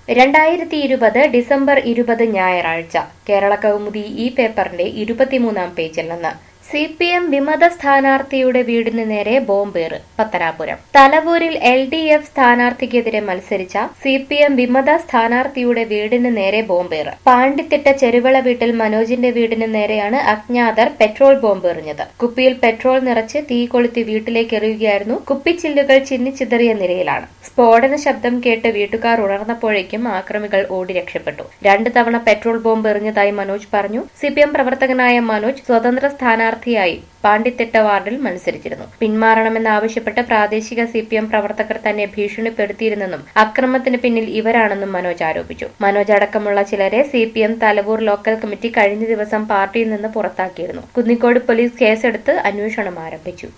രണ്ടായിരത്തി ഇരുപത് ഡിസംബർ ഇരുപത് ഞായറാഴ്ച കേരള കൗമുദി ഈ പേപ്പറിന്റെ ഇരുപത്തിമൂന്നാം പേജിൽ നിന്ന് സി പി എം വിമത സ്ഥാനാർത്ഥിയുടെ വീടിന് നേരെ ബോംബേറ് പത്തനാപുരം തലവൂരിൽ എൽ ഡി എഫ് സ്ഥാനാർത്ഥിക്കെതിരെ മത്സരിച്ച സി പി എം വിമത സ്ഥാനാർത്ഥിയുടെ വീടിന് നേരെ ബോംബേറ് പാണ്ടിത്തിട്ട ചെരുവള വീട്ടിൽ മനോജിന്റെ വീടിന് നേരെയാണ് അജ്ഞാതർ പെട്രോൾ ബോംബ് എറിഞ്ഞത് കുപ്പിയിൽ പെട്രോൾ നിറച്ച് തീ കൊളുത്തി വീട്ടിലേക്ക് എറിയുകയായിരുന്നു കുപ്പിച്ചില്ലുകൾ ചിന്നിച്ചിതറിയ നിലയിലാണ് സ്ഫോടന ശബ്ദം കേട്ട് വീട്ടുകാർ ഉണർന്നപ്പോഴേക്കും ആക്രമികൾ ഓടി രക്ഷപ്പെട്ടു രണ്ടു തവണ പെട്രോൾ ബോംബ് എറിഞ്ഞതായി മനോജ് പറഞ്ഞു സി പി എം പ്രവർത്തകനായ മനോജ് സ്വതന്ത്ര സ്ഥാനാർത്ഥിയായി പാണ്ടിത്തിട്ട വാർഡിൽ മത്സരിച്ചിരുന്നു പിന്മാറണമെന്നാവശ്യപ്പെട്ട് പ്രാദേശിക സി പി എം പ്രവർത്തകർ തന്നെ ഭീഷണിപ്പെടുത്തിയിരുന്നെന്നും അക്രമത്തിന് പിന്നിൽ ഇവരാണെന്നും മനോജ് ആരോപിച്ചു മനോജ് അടക്കമുള്ള ചിലരെ C P M Thalavoor local committee കഴിഞ്ഞ ദിവസം പാർട്ടിയിൽ നിന്ന് പുറത്താക്കിയിരുന്നു കുന്നിക്കോട് പോലീസ് കേസെടുത്ത് അന്വേഷണം ആരംഭിച്ചു